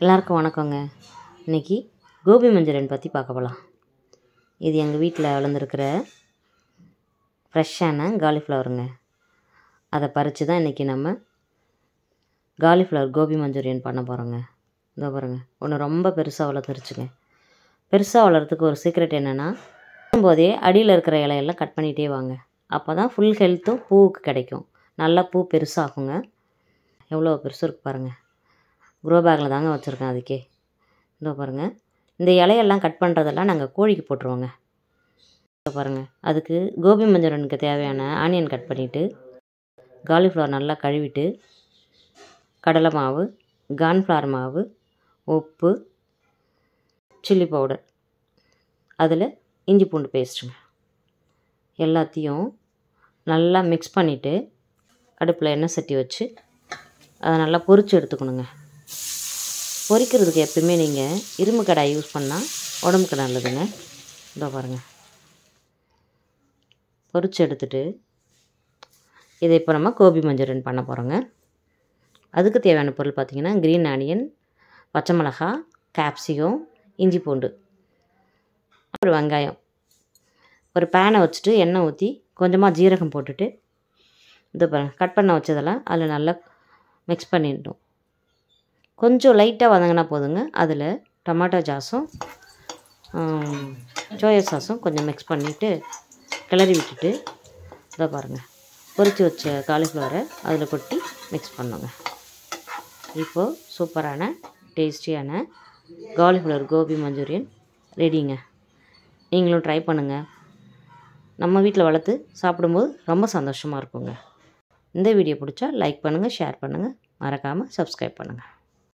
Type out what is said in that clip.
எல்லாருக்கும் வணக்கங்க இன்றைக்கி கோபி மஞ்சூரியன் பற்றி பார்க்க போகலாம் இது எங்கள் வீட்டில் வளர்ந்துருக்கிற ஃப்ரெஷ்ஷான காலிஃப்ளவருங்க அதை பறித்து தான் இன்றைக்கி நம்ம காலிஃப்ளவர் கோபி மஞ்சூரியன் பண்ண போகிறோங்க இதோ பாருங்க ஒன்று ரொம்ப பெருசாக வளர்த்துருச்சுங்க பெருசாக வளர்கிறதுக்கு ஒரு சீக்ரெட் என்னென்னா போதே அடியில் இருக்கிற இலையெல்லாம் கட் பண்ணிகிட்டே வாங்க அப்போ தான் ஃபுல் ஹெல்த்தும் பூவுக்கு கிடைக்கும் நல்லா பூ பெருசாகுங்க எவ்வளோ பெருசு இருக்கு பாருங்கள் க்ரோ பேக்கில் தாங்க வச்சுருக்கேன் அதுக்கே இதோ பாருங்கள் இந்த இலையெல்லாம் கட் பண்ணுறதெல்லாம் நாங்கள் கோழிக்கு போட்டுருவோங்க இதோ பாருங்கள் அதுக்கு கோபி மஞ்சூரியனுக்கு தேவையான ஆனியன் கட் பண்ணிவிட்டு காலிஃப்ளவர் நல்லா கழுவிட்டு கடலை மாவு கார்ன்ஃப்ளவர் மாவு உப்பு சில்லி பவுடர் அதில் இஞ்சி பூண்டு பேஸ்ட்டுங்க எல்லாத்தையும் நல்லா மிக்ஸ் பண்ணிவிட்டு அடுப்பில் எண்ணெய் சட்டி வச்சு அதை நல்லா பொரித்து எடுத்துக்கணுங்க பொரிக்கிறதுக்கு எப்பயுமே நீங்கள் இரும்பு கடாய் யூஸ் பண்ணால் உடம்புக்கு நல்லதுங்க இதோ பாருங்கள் பொரித்து எடுத்துட்டு இதை இப்போ நம்ம கோபி மஞ்சூரியன் பண்ண போகிறோங்க அதுக்கு தேவையான பொருள் பார்த்திங்கன்னா க்ரீன் ஆனியன் பச்சை மிளகா கேப்சிகம் இஞ்சி பூண்டு ஒரு வெங்காயம் ஒரு பேனை வச்சுட்டு எண்ணெய் ஊற்றி கொஞ்சமாக ஜீரகம் போட்டுட்டு இது பாருங்கள் கட் பண்ண வச்சதெல்லாம் அதில் நல்லா மிக்ஸ் பண்ணிடணும் கொஞ்சம் லைட்டாக வதங்கினா போதுங்க அதில் டொமேட்டோ சாஸும் சோயா சாஸும் கொஞ்சம் மிக்ஸ் பண்ணிவிட்டு கிளறி விட்டுட்டு இதை பாருங்கள் பொரித்து வச்ச காலிஃப்ளவரை அதில் கொட்டி மிக்ஸ் பண்ணுங்க இப்போது சூப்பரான டேஸ்டியான காலிஃப்ளவர் கோபி மஞ்சூரியன் ரெடிங்க நீங்களும் ட்ரை பண்ணுங்கள் நம்ம வீட்டில் வளர்த்து சாப்பிடும்போது ரொம்ப சந்தோஷமாக இருக்குங்க இந்த வீடியோ பிடிச்சா லைக் பண்ணுங்கள் ஷேர் பண்ணுங்கள் மறக்காமல் சப்ஸ்கிரைப் பண்ணுங்கள்